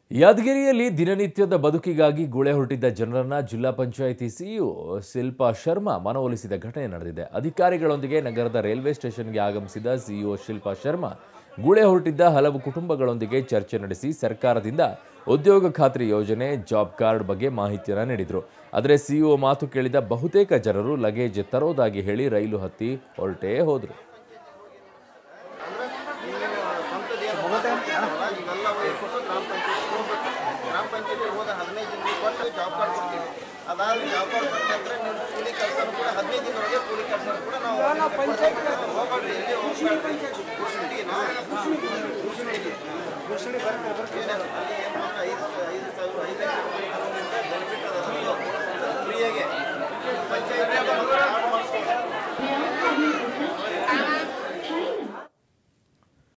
ಯಾದಗಿರಿಯಲ್ಲಿ ದಿನನಿತ್ಯದ ಬದುಕಿಗಾಗಿ ಗುಳೆ ಹೊರಟಿದ್ದ ಜನರನ್ನ ಜಿಲ್ಲಾ ಪಂಚಾಯಿತಿ ಸಿಇಒ ಶಿಲ್ಪಾ ಶರ್ಮಾ ಮನವೊಲಿಸಿದ ಘಟನೆ ನಡೆದಿದೆ ಅಧಿಕಾರಿಗಳೊಂದಿಗೆ ನಗರದ ರೈಲ್ವೆ ಸ್ಟೇಷನ್ಗೆ ಆಗಮಿಸಿದ ಸಿಇಒ ಶಿಲ್ಪಾ ಶರ್ಮಾ ಗುಳೆ ಹೊರಟಿದ್ದ ಹಲವು ಕುಟುಂಬಗಳೊಂದಿಗೆ ಚರ್ಚೆ ನಡೆಸಿ ಸರ್ಕಾರದಿಂದ ಉದ್ಯೋಗ ಖಾತ್ರಿ ಯೋಜನೆ ಜಾಬ್ ಕಾರ್ಡ್ ಬಗ್ಗೆ ಮಾಹಿತಿಯನ್ನು ನೀಡಿದರು ಆದರೆ ಸಿಇಒ ಮಾತು ಕೇಳಿದ ಬಹುತೇಕ ಜನರು ಲಗೇಜ್ ತರೋದಾಗಿ ಹೇಳಿ ರೈಲು ಹತ್ತಿ ಹೊರಟೇ ಹೋದರು ಇವೆಲ್ಲ ಒಯ್ದ್ಕೊಟ್ಟು ಗ್ರಾಮ ಪಂಚಾಯತ್ ಹೋಗ್ಬೇಕು ಗ್ರಾಮ ಪಂಚಾಯತ್ ಹೋದ ಹದಿನೈದು ದಿನ ಕೊಟ್ಟು ಜಾಬ್ ಕಾರ್ಡ್ ಕೊಡ್ತೀವಿ ಅದಾದ್ರೆ ಜಾಬ್ ಕಾರ್ಡ್ ಕೊಟ್ಟಂದ್ರೆ ನೀವು ಕೂಲಿ ಕೆಲಸನೂ ಕೂಡ ಹದಿನೈದು ದಿನದೊಳಗೆ ಕೂಲಿ ಕೆಲಸನೂ ಕೂಡ ನಾವು ಹೋಗ್ಬೇಡ್ರಿ ಎಲ್ಲಿ ಹೋಗ್ಬೇಡ್ರಿ ಕುರ್ಸುಂಡಿಗೆ ಕುರ್ಸುಂಡಿಗೆ ಕುರ್ಸುಂಡಿ ಬರ್ತೀವಿ ಅಲ್ಲಿ ಏನು ಮಾಡ್ತಾರೆ ಐದು ಐದು ಸಾವಿರ ಐದು ಲಕ್ಷ ರೂಪಾಯಿ ಬೆನಿಫಿಟ್ ಅದ ಫ್ರೀಯಾಗೆ ಪಂಚಾಯತ್